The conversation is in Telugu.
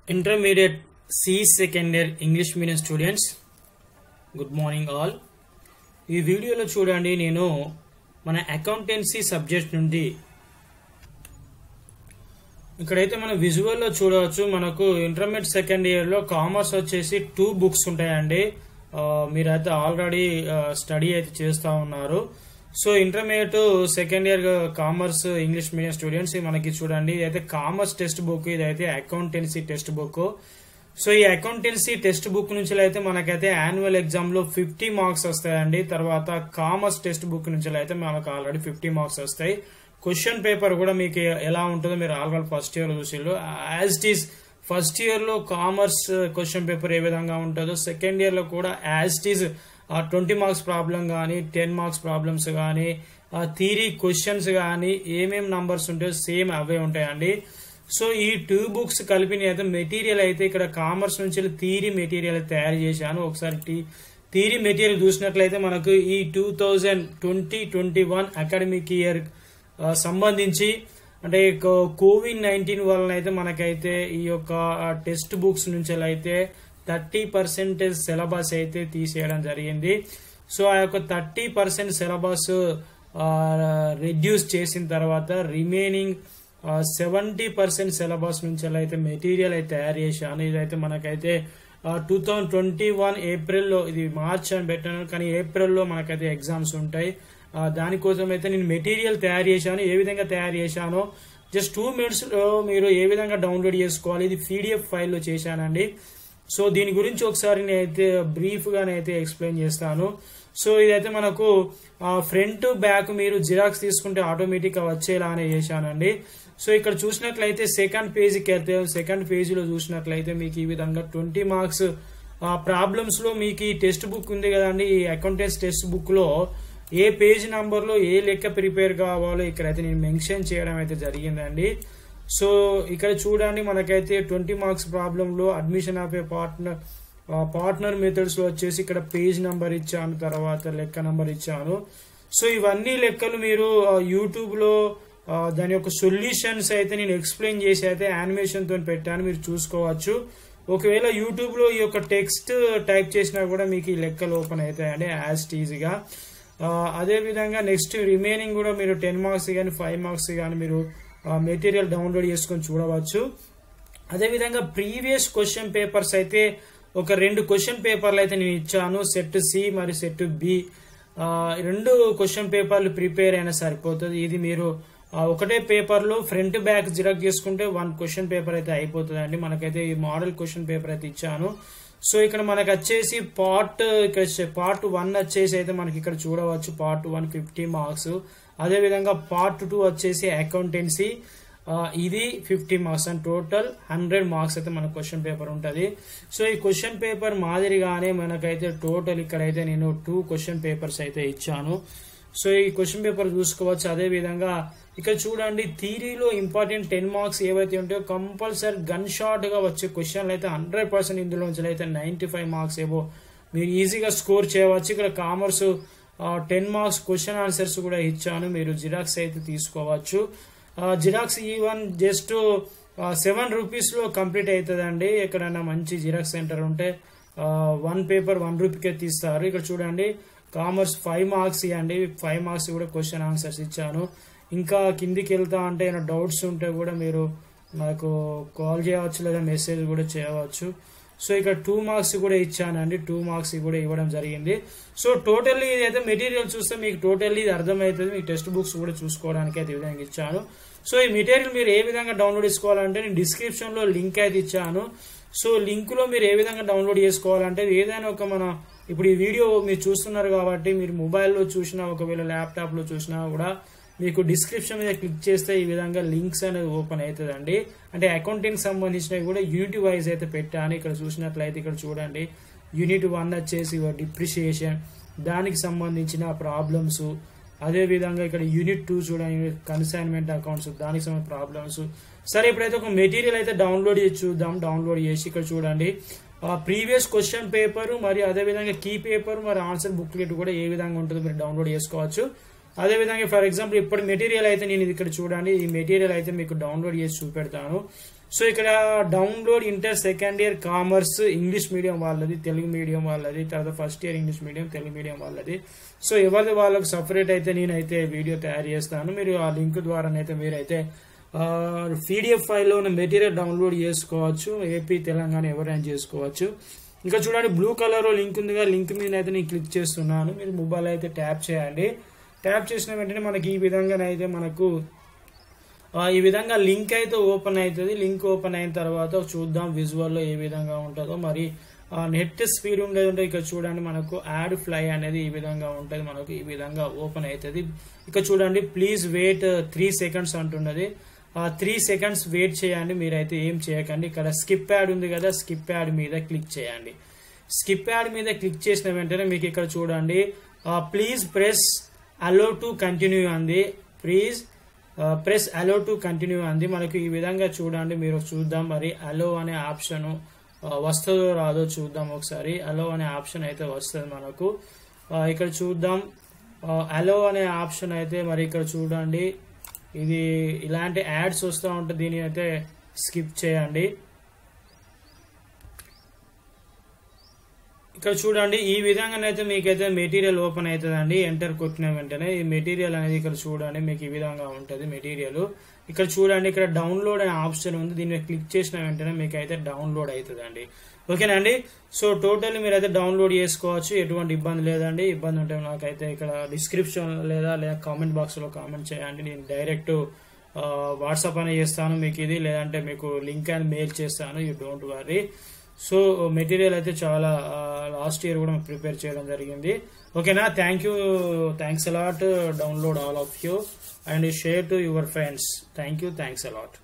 intermediate C second year English medium students good morning all ఈ వీడియోలో చూడండి నేను మన అకౌంటెన్సీ సబ్జెక్ట్ నుండి ఇక్కడైతే మనం విజువల్లో చూడవచ్చు మనకు ఇంటర్మీడియట్ సెకండ్ ఇయర్లో కామర్స్ వచ్చేసి టూ బుక్స్ ఉంటాయండి ఆ, మీరైతే ఆల్రెడీ స్టడీ అయితే చేస్తూ ఉన్నారు so intermediate second year commerce English medium students మనకి చూడండి ఇదైతే కామర్స్ టెక్స్ట్ బుక్ ఇదైతే అకౌంటెన్సీ టెక్స్ట్ బుక్ సో ఈ అకౌంటెన్సీ టెక్స్ట్ బుక్ నుంచి అయితే మనకైతే యాన్యువల్ ఎగ్జామ్ లో ఫిఫ్టీ మార్క్స్ వస్తాయండి తర్వాత కామర్స్ టెక్స్ట్ బుక్ నుంచి అయితే మనకు ఆల్రెడీ ఫిఫ్టీ మార్క్స్ వస్తాయి క్వశ్చన్ పేపర్ కూడా మీకు ఎలా ఉంటుందో మీరు ఆల్రెడీ ఫస్ట్ ఇయర్ చూసిళ్ళు as it is first year లో కామర్స్ క్వశ్చన్ పేపర్ ఏ విధంగా ఉంటుందో సెకండ్ ఇయర్ లో కూడా as it is twenty marks problem కానీ టెన్ మార్క్స్ ప్రాబ్లమ్స్ కానీ థీరీ క్వశ్చన్స్ కానీ ఏమేమి నంబర్స్ ఉంటాయో సేమ్ అవే ఉంటాయండి సో ఈ టూ బుక్స్ కలిపిన అయితే మెటీరియల్ అయితే ఇక్కడ కామర్స్ నుంచి థీరీ మెటీరియల్ తయారు చేశాను ఒకసారి టీ- థీరీ మెటీరియల్ చూసినట్లయితే మనకు ఈ two thousand twenty twenty one academic year సంబంధించి అంటే కోవిడ్ నైన్టీన్ వలన అయితే మనకైతే ఈ యొక్క టెక్స్ట్ బుక్స్ నుంచి అయితే థర్టీ పర్సెంటేజ్ సిలబస్ అయితే తీసేయడం జరిగింది సో ఆ యొక్క థర్టీ పర్సెంట్ సిలబస్ రెడ్యూస్ చేసిన తర్వాత రిమైనింగ్ సెవెంటీ పర్సెంట్ సిలబస్ నుంచి అయితే మెటీరియల్ అయితే తయారు చేశాను ఇదైతే మనకైతే టూ థౌజండ్ ట్వంటీ వన్ ఏప్రిల్లో ఇది మార్చ్ అని పెట్టాను కానీ ఏప్రిల్లో మనకైతే ఎగ్జామ్స్ ఉంటాయి ఆ, దానికోసం అయితే నేను మెటీరియల్ తయారు చేశాను ఏ విధంగా తయారు చేశానో జస్ట్ టూ మినిట్స్ లో మీరు ఏ విధంగా డౌన్లోడ్ చేసుకోవాలి ఇది పీడిఎఫ్ ఫైల్లో చేశానండి సో దీని గురించి ఒకసారి నేనైతే బ్రీఫ్ గా అయితే ఎక్స్ప్లెయిన్ చేస్తాను సో ఇదైతే మనకు ఫ్రంట్ బ్యాక్ మీరు జిరాక్స్ తీసుకుంటే ఆటోమేటిక్ గా వచ్చేలానే చేశానండి సో ఇక్కడ చూసినట్లయితే సెకండ్ పేజీకి వెళ్తే సెకండ్ పేజీలో చూసినట్లయితే మీకు ఈ విధంగా ట్వంటీ మార్క్స్ ప్రాబ్లమ్స్ లో మీకు ఈ టెక్స్ట్ బుక్ ఉంది కదండి ఈ అకౌంటెన్స్ టెక్స్ట్ బుక్ లో ఏ పేజ్ నంబర్ లో ఏ లెక్క ప్రిపేర్ కావాలో ఇక్కడైతే నేను మెన్షన్ చేయడం అయితే జరిగిందండి సో ఇక్కడ చూడండి మనకైతే ట్వంటీ మార్క్స్ ప్రాబ్లం లో admission of a partner partner methods లో వచ్చేసి ఇక్కడ పేజ్ నంబర్ ఇచ్చాను తర్వాత లెక్క నంబర్ ఇచ్చాను సో ఇవన్నీ లెక్కలు మీరు యూట్యూబ్ లో ఆ, దాని యొక్క సొల్యూషన్స్ అయితే నేను ఎక్స్ప్లెయిన్ చేసి అయితే యానిమేషన్ తో పెట్టాను మీరు చూసుకోవచ్చు ఒకవేళ యూట్యూబ్ లో ఈ యొక్క టెక్స్ట్ టైప్ చేసినా కూడా మీకు ఈ లెక్కలు ఓపెన్ అవుతాయండి యాజ్ ఈజీగా అదే విధంగా నెక్స్ట్ రిమైనింగ్ కూడా మీరు టెన్ మార్క్స్ కానీ ఫైవ్ మార్క్స్ కానీ మీరు మెటీరియల్ డౌన్లోడ్ చేసుకొని చూడవచ్చు అదేవిధంగా ప్రీవియస్ క్వశ్చన్ పేపర్స్ అయితే ఒక రెండు క్వశ్చన్ పేపర్లు అయితే నేను ఇచ్చాను సెట్ సి మరియు సెట్ బి రెండు క్వశ్చన్ పేపర్లు ప్రిపేర్ అయినా సరిపోతుంది ఇది మీరు ఆ, ఒకటే పేపర్ లో ఫ్రంట్ బ్యాక్ జిరాక్ చేసుకుంటే వన్ క్వశ్చన్ పేపర్ అయితే అయిపోతుంది అండి మనకైతే ఈ మోడల్ క్వశ్చన్ పేపర్ అయితే ఇచ్చాను సో ఇక్కడ మనకు వచ్చేసి పార్ట్ ఇక్కడ పార్ట్ వన్ వచ్చేసి అయితే మనకి ఇక్కడ చూడవచ్చు పార్ట్ వన్ ఫిఫ్టీ మార్క్స్ అదే విధంగా పార్ట్ టూ వచ్చేసి అకౌంటెన్సీ ఆ, ఇది fifty marks and total hundred marks అయితే మన క్వశ్చన్ పేపర్ ఉంటుంది సో ఈ క్వశ్చన్ పేపర్ మాదిరిగానే మనకైతే టోటల్ ఇక్కడైతే నేను టూ క్వశ్చన్ పేపర్స్ అయితే ఇచ్చాను సో ఈ క్వశ్చన్ పేపర్ చూసుకోవచ్చు అదే విధంగా ఇక్కడ చూడండి థీరీలో ఇంపార్టెంట్ టెన్ మార్క్స్ ఏవైతే ఉంటాయో కంపల్సరీ గన్ షాట్ గా వచ్చే క్వశ్చన్లు అయితే హండ్రెడ్ పర్సెంట్ ఇందులో నుంచి అయితే నైన్టీ ఫైవ్ మార్క్స్ ఏవో మీరు ఈజీగా స్కోర్ చేయవచ్చు ఇక్కడ commerce ten marks question answers కూడా ఇచ్చాను మీరు జిరాక్స్ అయితే తీసుకోవచ్చు xerox even just seven rupees లో కంప్లీట్ అవుతుందండి ఎక్కడైనా మంచి జిరాక్స్ సెంటర్ ఉంటే వన్ పేపర్ వన్ రూపీకే తీస్తారు ఇక్కడ చూడండి కామర్స్ ఫైవ్ మార్క్స్ ఇవ్వండి ఫైవ్ మార్క్స్ కూడా క్వశ్చన్ ఆన్సర్స్ ఇచ్చాను ఇంకా కిందికి వెళ్తా అంటే ఏమైనా డౌట్స్ ఉంటే కూడా మీరు నాకు కాల్ చేయవచ్చు లేదా మెసేజ్ కూడా చేయవచ్చు సో ఇక్కడ టూ మార్క్స్ కూడా ఇచ్చానండి టూ మార్క్స్ కూడా ఇవ్వడం జరిగింది సో టోటల్లీ ఇదైతే మెటీరియల్ చూస్తే మీకు టోటల్లీ ఇది అర్థమవుతుంది మీ టెక్స్ట్ బుక్స్ కూడా చూసుకోవడానికి అయితే ఈ విధంగా ఇచ్చాను సో ఈ మెటీరియల్ మీరు ఏ విధంగా డౌన్లోడ్ చేసుకోవాలంటే నేను డిస్క్రిప్షన్ లో లింక్ అయితే ఇచ్చాను సో లింక్ లో మీరు ఏ విధంగా డౌన్లోడ్ చేసుకోవాలంటే ఏదైనా ఒక మన ఇప్పుడు ఈ వీడియో మీరు చూస్తున్నారు కాబట్టి మీరు మొబైల్లో చూసినా ఒకవేళ ల్యాప్టాప్ లో చూసినా కూడా మీకు డిస్క్రిప్షన్ మీద క్లిక్ చేస్తే ఈ విధంగా లింక్స్ అనేది ఓపెన్ అవుతుందండి అంటే అకౌంటింగ్ సంబంధించినవి కూడా యూనిట్ వైజ్ అయితే పెట్టాను ఇక్కడ చూసినట్లయితే ఇక్కడ చూడండి యూనిట్ వన్ వచ్చేసి డిప్రిషియేషన్ దానికి సంబంధించిన ప్రాబ్లమ్స్ అదే విధంగా ఇక్కడ యూనిట్ టూ చూడండి కన్సైన్మెంట్ అకౌంట్స్ దానికి సంబంధించిన ప్రాబ్లమ్స్ సరే ఇప్పుడైతే ఒక మెటీరియల్ అయితే డౌన్లోడ్ చేసి చూద్దాం డౌన్లోడ్ చేసి ఇక్కడ చూడండి ప్రీవియస్ క్వశ్చన్ పేపర్ మరియు అదే విధంగా కీ పేపర్ మరి ఆన్సర్ బుక్లెట్ కూడా ఏ విధంగా ఉంటుందో మీరు డౌన్లోడ్ చేసుకోవచ్చు అదే విధంగా ఫర్ ఎగ్జాంపుల్ ఇప్పుడు మెటీరియల్ అయితే నేను ఇది ఇక్కడ చూడండి ఈ మెటీరియల్ అయితే మీకు డౌన్లోడ్ చేసి చూపెడతాను సో ఇక్కడ download inter second year commerce English medium వాళ్ళది తెలుగు మీడియం వాళ్ళది తర్వాత first year English medium Telugu medium వాళ్ళది సో ఎవరిది వాళ్ళకి సపరేట్ అయితే నేనైతే వీడియో తయారు చేస్తాను మీరు ఆ లింక్ ద్వారానైతే మీరైతే పీడిఎఫ్ ఫైల్లో ఉన్న మెటీరియల్ డౌన్లోడ్ చేసుకోవచ్చు ఏపీ తెలంగాణ ఎవరైనా చేసుకోవచ్చు ఇంకా చూడండి బ్లూ కలర్ లింక్ ఉందిగా లింక్ మీద అయితే నేను క్లిక్ చేస్తున్నాను మీరు మొబైల్ అయితే ట్యాప్ చేయండి ట్యాప్ చేసిన వెంటనే మనకి ఈ విధంగానైతే మనకు ఆ, ఈ విధంగా లింక్ అయితే ఓపెన్ అవుతుంది లింక్ ఓపెన్ అయిన తర్వాత చూద్దాం విజువల్లో ఏ విధంగా ఉంటుందో మరి నెట్ స్పీడ్ ఉండేది ఉంటే ఇక్కడ చూడండి మనకు యాడ్ ఫ్లై అనేది ఈ విధంగా ఉంటుంది మనకు ఈ విధంగా ఓపెన్ అవుతుంది ఇక్కడ చూడండి ప్లీజ్ వెయిట్ త్రీ సెకండ్స్ అంటున్నది త్రీ సెకండ్స్ వెయిట్ చేయండి మీరైతే ఏం చేయకండి ఇక్కడ స్కిప్ యాడ్ ఉంది కదా స్కిప్ యాడ్ మీద క్లిక్ చేయండి స్కిప్ యాడ్ మీద క్లిక్ చేసిన వెంటనే మీకు ఇక్కడ చూడండి please press allow to continue అంది please press allow to continue అంది మనకు ఈ విధంగా చూడండి మీరు చూద్దాం మరి అలో అనే ఆప్షన్ వస్తుందో రాదో చూద్దాం ఒకసారి అలో అనే ఆప్షన్ అయితే వస్తుంది మనకు ఆ, ఇక్కడ చూద్దాం అలో అనే ఆప్షన్ అయితే మరి ఇక్కడ చూడండి ఇది ఇలాంటి యాడ్స్ వస్తూ ఉంటే దీని అయితే స్కిప్ చేయండి ఇక్కడ చూడండి ఈ విధంగానైతే మీకైతే మెటీరియల్ ఓపెన్ అవుతుందండి ఎంటర్ కొట్టిన వెంటనే ఈ మెటీరియల్ అనేది ఇక్కడ చూడండి మీకు ఈ విధంగా ఉంటుంది మెటీరియల్ ఇక్కడ చూడండి ఇక్కడ డౌన్లోడ్ అనే ఆప్షన్ ఉంది దీన్ని క్లిక్ చేసిన వెంటనే మీకు అయితే డౌన్లోడ్ అవుతుందండి ఓకేనండి సో టోటల్ మీరు అయితే డౌన్లోడ్ చేసుకోవచ్చు ఎటువంటి ఇబ్బంది లేదండి ఇబ్బంది ఉంటే నాకైతే ఇక్కడ డిస్క్రిప్షన్ లేదా లేదా కామెంట్ బాక్స్ లో కామెంట్ చేయండి నేను డైరెక్ట్ వాట్సాప్ అనే చేస్తాను మీకు ఇది లేదంటే మీకు లింక్ అని మెయిల్ చేస్తాను you don't worry so material అయితే చాలా లాస్ట్ ఇయర్ కూడా ప్రిపేర్ చేయడం జరిగింది ఓకేనా thank you thanks a lot download all of you and share to your friends thank you thanks allot